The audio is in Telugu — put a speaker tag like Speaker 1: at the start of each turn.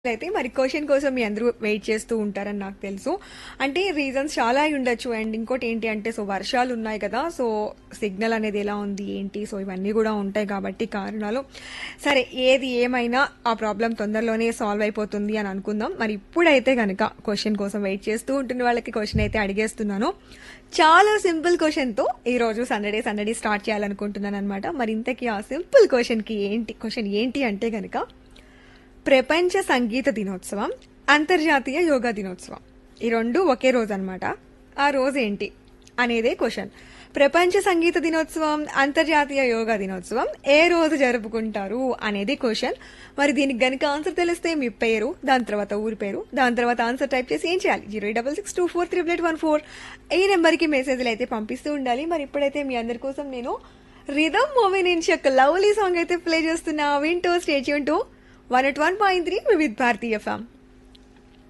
Speaker 1: అయితే మరి క్వశ్చన్ కోసం మీ అందరూ వెయిట్ చేస్తూ ఉంటారని నాకు తెలుసు అంటే రీజన్స్ చాలా అయి ఉండొచ్చు అండ్ ఇంకోటి ఏంటి అంటే సో వర్షాలు ఉన్నాయి కదా సో సిగ్నల్ అనేది ఎలా ఉంది ఏంటి సో ఇవన్నీ కూడా ఉంటాయి కాబట్టి కారణాలు సరే ఏది ఏమైనా ఆ ప్రాబ్లం తొందరలోనే సాల్వ్ అయిపోతుంది అని అనుకుందాం మరి ఇప్పుడైతే కనుక క్వశ్చన్ కోసం వెయిట్ చేస్తూ ఉంటున్న వాళ్ళకి క్వశ్చన్ అయితే అడిగేస్తున్నాను చాలా సింపుల్ క్వశ్చన్తో ఈరోజు సందడే సందడి స్టార్ట్ చేయాలనుకుంటున్నాను అనమాట మరి ఇంతకీ ఆ సింపుల్ క్వశ్చన్కి ఏంటి క్వశ్చన్ ఏంటి అంటే కనుక ప్రపంచ సంగీత దినోత్సవం అంతర్జాతీయ యోగా దినోత్సవం ఈ రెండు ఒకే రోజు అనమాట ఆ రోజు ఏంటి అనేదే క్వశ్చన్ ప్రపంచ సంగీత దినోత్సవం అంతర్జాతీయ యోగా దినోత్సవం ఏ రోజు జరుపుకుంటారు అనేది క్వశ్చన్ మరి దీనికి గనుక ఆన్సర్ తెలిస్తే మీ పేరు దాని తర్వాత ఊరి పేరు దాని తర్వాత ఆన్సర్ టైప్ చేసి ఏం చేయాలి zero double six two four triple eight one four ఈ నెంబర్కి మెసేజ్లు అయితే పంపిస్తూ ఉండాలి మరి ఇప్పుడైతే మీ అందరి కోసం నేను రిధమ్ మూవీ నుంచి ఒక లవ్లీ సాంగ్ అయితే ప్లే చేస్తున్నా వింటూ stay tuned to one at one point three with భారతీయ ఫ్యామ్